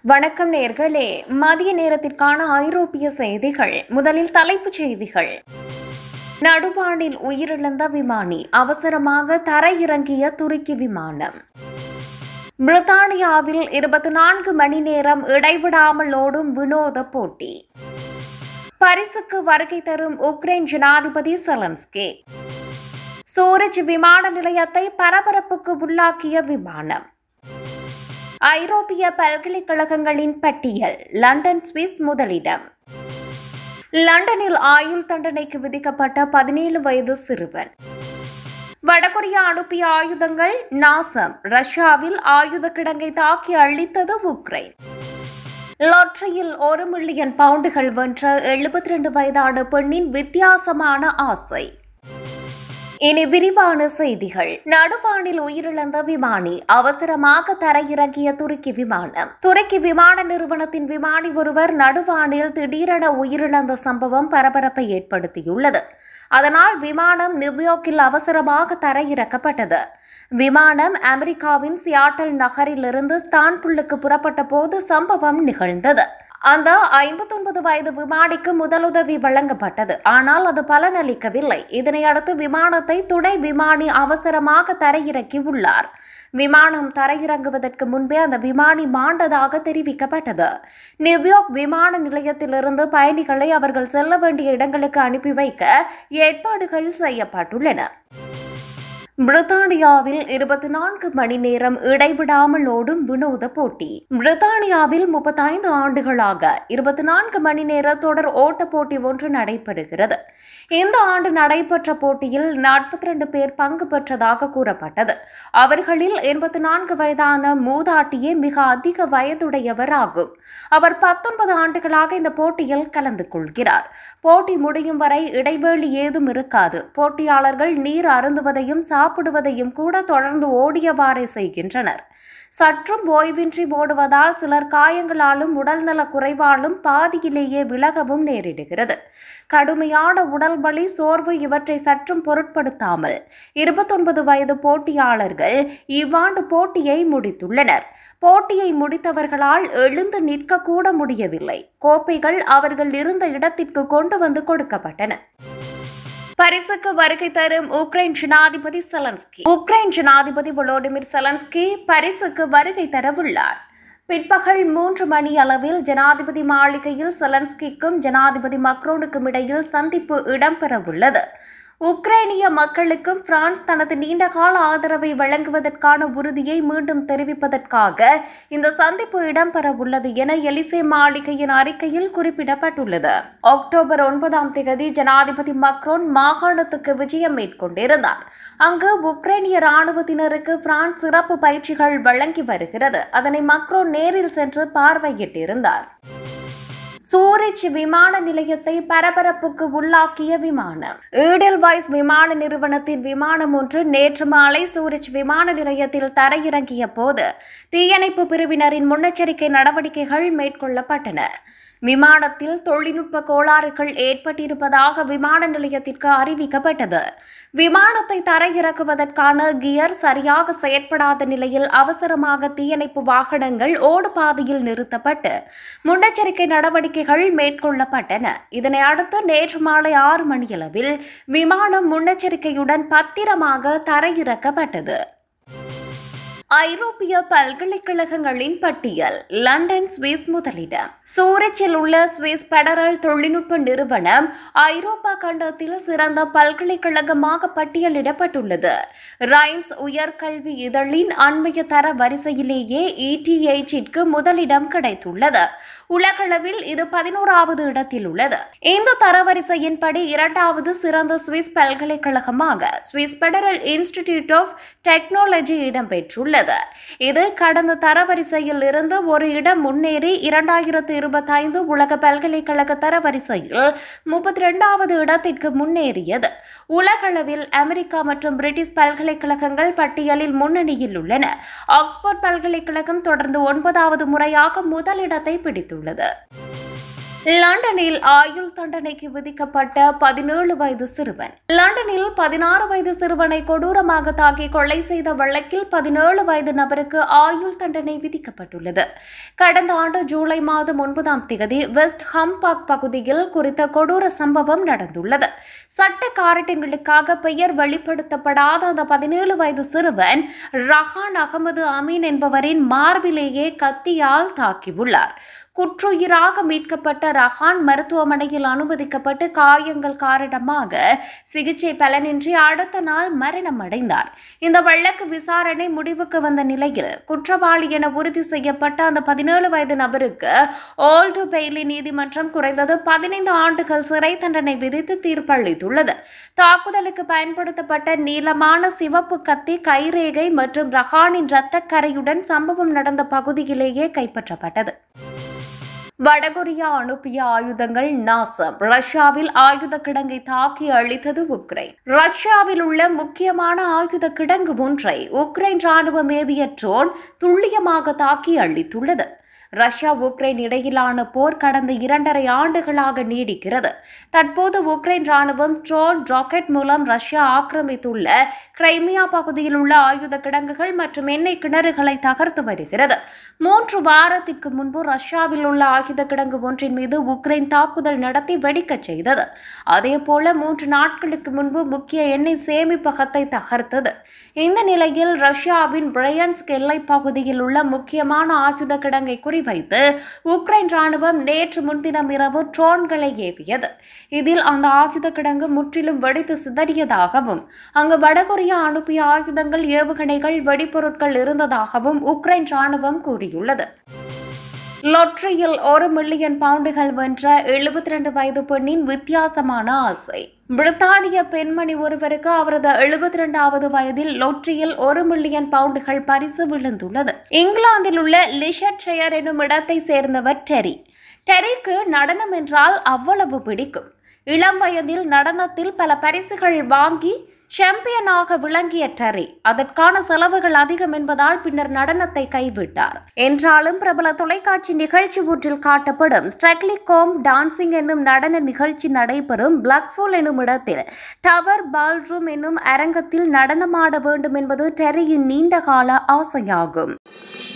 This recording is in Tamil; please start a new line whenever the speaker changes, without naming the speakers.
வணக்கம் நேர்களே மதிய நேரத்திற்கான ஐரோப்பிய செய்திகள் முதலில் தலைப்புச் செய்திகள் நடுவானில் உயிரிழந்த விமானி அவசரமாக தரையிறங்கிய துருக்கி விமானம் பிரித்தானியாவில் இருபத்தி நான்கு மணி நேரம் இடைவிடாமல் ஓடும் வினோத போட்டி பரிசுக்கு வருகை தரும் உக்ரைன் ஜனாதிபதி செலன்ஸ்கி சூரஜ் விமான நிலையத்தை பரபரப்புக்கு உள்ளாக்கிய விமானம் ஐரோப்பிய பல்கலைக்கழகங்களின் பட்டியல் லண்டன் சுவிஸ் முதலிடம் லண்டனில் ஆயுள் தண்டனைக்கு விதிக்கப்பட்ட பதினேழு வயது சிறுவன் வடகொரியா அனுப்பிய ஆயுதங்கள் நாசம் ரஷ்யாவில் ஆயுத கிடங்கை தாக்கி அழித்தது உக்ரைன் லாட்டரியில் ஒரு மில்லியன் பவுண்டுகள் வென்ற எழுபத்தி ரெண்டு வயதான பெண்ணின் வித்தியாசமான ஆசை இனி விரிவான செய்திகள் நடுவானில் உயிரிழந்த விமானி அவசரமாக தரையிறங்கிய துருக்கி விமானம் துருக்கி விமான நிறுவனத்தின் விமானி ஒருவர் நடுவானில் திடீரென உயிரிழந்த சம்பவம் பரபரப்பை ஏற்படுத்தியுள்ளது அதனால் விமானம் நியூயார்க்கில் அவசரமாக தரையிறக்கப்பட்டது விமானம் அமெரிக்காவின் சியாட்டல் நகரிலிருந்து ஸ்தான்புல்லுக்கு புறப்பட்ட போது சம்பவம் நிகழ்ந்தது அந்த ஐம்பத்தொன்பது வயது விமானிக்கு முதலுதவி வழங்கப்பட்டது ஆனால் அது பலனளிக்கவில்லை இதனையடுத்து விமானத்தை துணை விமானி அவசரமாக தரையிறக்கி உள்ளார் விமானம் தரையிறங்குவதற்கு முன்பே அந்த விமானி மாண்டதாக தெரிவிக்கப்பட்டது நியூயார்க் விமான நிலையத்திலிருந்து பயணிகளை அவர்கள் செல்ல வேண்டிய இடங்களுக்கு அனுப்பி வைக்க ஏற்பாடுகள் செய்யப்பட்டுள்ளன பிரித்தானியாவில் இருபத்தி நான்கு மணி நேரம் இடைவிடாமல் ஓடும் வினோத போட்டி பிரித்தானியாவில் முப்பத்தைந்து ஆண்டுகளாக இருபத்தி நான்கு மணி நேர தொடர் ஓட்ட போட்டி ஒன்று நடைபெறுகிறது இந்த ஆண்டு நடைபெற்ற போட்டியில் நாற்பத்தி ரெண்டு பேர் பங்கு பெற்றதாக கூறப்பட்டது அவர்களில் எண்பத்தி நான்கு வயதான மூதாட்டியே மிக அதிக வயதுடையவர் ஆகும் அவர் பத்தொன்பது ஆண்டுகளாக இந்த போட்டியில் கலந்து கொள்கிறார் போட்டி முடியும் வரை இடைவேளி ஏதும் இருக்காது போட்டியாளர்கள் நீர் அருந்துவதையும் சாப்பிடுவதையும் கூட தொடர்ந்து ஓடியவாறே செய்கின்றனர் சற்றும் ஓய்வின்றி ஓடுவதால் சிலர் காயங்களாலும் உடல்நல குறைவாலும் பாதியிலேயே விலகவும் நேரிடுகிறது கடுமையான உடல் வலி சோர்வு இவற்றை சற்றும் பொருட்படுத்தாமல் இருபத்தொன்பது வயது போட்டியாளர்கள் இவ்வாண்டு போட்டியை முடித்துள்ளனர் போட்டியை முடித்தவர்களால் எழுந்து நிற்க கூட முடியவில்லை கோப்பைகள் அவர்கள் இருந்த இடத்திற்கு கொண்டு வந்து கொடுக்கப்பட்டன பரிசுக்கு வருகை தரும் உக்ரைன் ஜனாதிபதி செலன்ஸ்கி உக்ரைன் ஜனாதிபதி volodymyr செலன்ஸ்கி பரிசுக்கு வருகை தரவுள்ளார் பிற்பகல் மூன்று மணி அளவில் ஜனாதிபதி மாளிகையில் செலன்ஸ்கிக்கும் ஜனாதிபதி மக்ரோனுக்கும் இடையில் சந்திப்பு இடம்பெறவுள்ளது உக்ரைனிய மக்களுக்கும் பிரான்ஸ் தனது நீண்டகால ஆதரவை வழங்குவதற்கான உறுதியை மீண்டும் தெரிவிப்பதற்காக இந்த சந்திப்பு இடம்பெற உள்ளது என எலிசே மாளிகையின் அறிக்கையில் குறிப்பிடப்பட்டுள்ளது அக்டோபர் ஒன்பதாம் தேதி ஜனாதிபதி மக்ரோன் மாகாணத்துக்கு விஜயம் மேற்கொண்டிருந்தார் அங்கு உக்ரைனிய ராணுவத்தினருக்கு பிரான்ஸ் சிறப்பு பயிற்சிகள் வழங்கி வருகிறது அதனை மக்ரோன் நேரில் சென்று பார்வையிட்டிருந்தார் சூரிச் விமான நிலையத்தை பரபரப்புக்கு உள்ளாக்கிய விமானம் ஈடெல்வைஸ் விமான நிறுவனத்தின் விமானம் ஒன்று நேற்று மாலை சூரிச் விமான நிலையத்தில் தரையிறங்கிய போது தீயணைப்பு பிரிவினரின் முன்னெச்சரிக்கை நடவடிக்கைகள் மேற்கொள்ளப்பட்டன விமானத்தில் தொழில்நுட்ப கோளாறுகள் ஏற்பட்டிருப்பதாக விமான நிலையத்திற்கு அறிவிக்கப்பட்டது விமானத்தை தரையிறக்குவதற்கான கியர் சரியாக செயற்படாத நிலையில் அவசரமாக தீயணைப்பு வாகனங்கள் ஓடுபாதையில் நிறுத்தப்பட்டு முன்னெச்சரிக்கை நடவடிக்கைகள் மேற்கொள்ளப்பட்டன இதனை அடுத்து நேற்று மாலை ஆறு மணியளவில் விமானம் முன்னெச்சரிக்கையுடன் பத்திரமாக தரையிறக்கப்பட்டது ஐரோப்பிய பல்கலைக்கழகங்களின் பட்டியல் லண்டன் சுவிஸ் முதலிடம் சூரிச்சில் உள்ள சுவிஸ் பெடரல் தொழில்நுட்ப நிறுவனம் ஐரோப்பா கண்டத்தில் சிறந்த பல்கலைக்கழகமாக பட்டியலிடப்பட்டுள்ளது ரைம்ஸ் உயர்கல்வி இதழின் அண்மைய தர வரிசையிலேயே இடிஎச்சிற்கு முதலிடம் கிடைத்துள்ளது உலகளவில் இது பதினோராவது இடத்தில் உள்ளது இந்த தரவரிசையின்படி இரண்டாவது சிறந்த சுவிஸ் பல்கலைக்கழகமாக Swiss Federal Institute of Technology இடம்பெற்றுள்ளது இது கடந்த தரவரிசையில் இருந்து ஒரு இடம் முன்னேறி இரண்டாயிரத்து இருபத்தைந்து உலக பல்கலைக்கழக தரவரிசையில் முப்பத்தி இரண்டாவது இடத்திற்கு முன்னேறியது உலகளவில் அமெரிக்கா மற்றும் பிரிட்டிஷ் பல்கலைக்கழகங்கள் பட்டியலில் முன்னணியில் உள்ளன ஆக்ஸ்போர்ட் பல்கலைக்கழகம் தொடர்ந்து ஒன்பதாவது முறையாக முதலிடத்தை பிடித்துள்ளது லண்டனில் ஆயுள் தண்டனைக்கு விதிக்கப்பட்ட பதினேழு வயது சிறுவன் லண்டனில் பதினாறு வயது சிறுவனை கொடூரமாக தாக்கி கொலை செய்த வழக்கில் பதினேழு வயது நபருக்கு ஆயுள் தண்டனை விதிக்கப்பட்டுள்ளது கடந்த ஆண்டு ஜூலை மாதம் ஒன்பதாம் தேதி வெஸ்ட் ஹம்பாக் பகுதியில் குறித்த கொடூர சம்பவம் நடந்துள்ளது சட்ட காரணங்களுக்காக பெயர் வெளிப்படுத்தப்படாத அந்த பதினேழு வயது சிறுவன் ரஹான் அகமது அமீன் என்பவரின் மார்பிலேயே கத்தியால் தாக்கியுள்ளார் குற்றுயிராக மீட்கப்பட்ட ரஹான் மருத்துவமனையில் அனுமதிக்கப்பட்டு காயங்கள் காரணமாக சிகிச்சை பலனின்றி அடுத்த நாள் மரணம் அடைந்தார் இந்த வழக்கு விசாரணை முடிவுக்கு வந்த நிலையில் குற்றவாளி என உறுதி செய்யப்பட்ட அந்த பதினேழு வயது நபருக்கு ஓல்டு பெய்லி நீதிமன்றம் குறைந்தது பதினைந்து ஆண்டுகள் சிறை தண்டனை விதித்து தீர்ப்பளித்துள்ளது தாக்குதலுக்கு பயன்படுத்தப்பட்ட நீளமான சிவப்பு கத்தி கைரேகை மற்றும் ரஹானின் இரத்தக்கரையுடன் சம்பவம் நடந்த பகுதியிலேயே கைப்பற்றப்பட்டது வடகொரியா அனுப்பிய ஆயுதங்கள் நாசம் ரஷ்யாவில் ஆயுத கிடங்கை தாக்கி அழித்தது உக்ரைன் ரஷ்யாவில் உள்ள முக்கியமான ஆயுத கிடங்கு ஒன்றை உக்ரைன் ராணுவம் ஏவிய ட்ரோன் துல்லியமாக தாக்கி அழித்துள்ளது ரஷ்யா உக்ரைன் இடையிலான போர் கடந்த இரண்டரை ஆண்டுகளாக நீடிக்கிறது தற்போது உக்ரைன் ராணுவம் ட்ரோன் ராக்கெட் மூலம் ரஷ்யா ஆக்கிரமித்துள்ள கிரைமியா பகுதியில் உள்ள ஆயுத கிடங்குகள் மற்றும் எண்ணெய் கிணறுகளை தகர்த்து வருகிறது மூன்று வாரத்திற்கு முன்பு ரஷ்யாவில் உள்ள ஆயுத கிடங்கு ஒன்றின் மீது உக்ரைன் தாக்குதல் நடத்தி வெடிக்கச் செய்தது அதேபோல மூன்று நாட்களுக்கு முன்பு முக்கிய எண்ணெய் சேமிப்பகத்தை தகர்த்தது இந்த நிலையில் ரஷ்யாவின் பிரையன்ஸ்க் எல்லைப் பகுதியில் உள்ள முக்கியமான ஆயுத கிடங்கை குறிவைத்து உக்ரைன் ராணுவம் நேற்று முன்தினம் இரவு ட்ரோன்களை ஏவியது இதில் அந்த ஆயுத கிடங்கு முற்றிலும் வெடித்து சிதறியதாகவும் அங்கு வடகொரியா அனுப்பிய ஆயுதங்கள் ஏவுகணைகள் வெடிப்பொருட்கள் இருந்ததாகவும் உக்ரைன் ராணுவம் கூறியுள்ளது லொட்டரியில் ஒரு மில்லியன் பவுண்டுகள் வென்ற எழுபத்தி ரெண்டு வயது பெண்ணின் வித்தியாசமான ஆசை பிரித்தானிய பெண்மணி ஒருவருக்கு அவரது எழுபத்தி இரண்டாவது வயதில் லொட்டரியில் ஒரு மில்லியன் பவுண்டுகள் பரிசு விழுந்துள்ளது இங்கிலாந்தில் உள்ள லிஷர்ட்ஷயர் என்னும் இடத்தை சேர்ந்தவர் டெரி டெரிக்கு நடனம் என்றால் அவ்வளவு பிடிக்கும் இளம் வயதில் நடனத்தில் பல பரிசுகள் வாங்கி சாம்பியனாக விளங்கிய டெரி அதற்கான செலவுகள் அதிகம் என்பதால் பின்னர் நடனத்தை கைவிட்டார் என்றாலும் பிரபல தொலைக்காட்சி நிகழ்ச்சி ஒன்றில் காட்டப்படும் ஸ்ட்ரக்லி கோம் டான்சிங் என்னும் நடன நிகழ்ச்சி நடைபெறும் பிளாக்ஃபூல் என்னும் இடத்தில் டவர் பால்ரூம் என்னும் அரங்கத்தில் நடனமாட வேண்டும் என்பது டெரியின் நீண்டகால ஆசையாகும்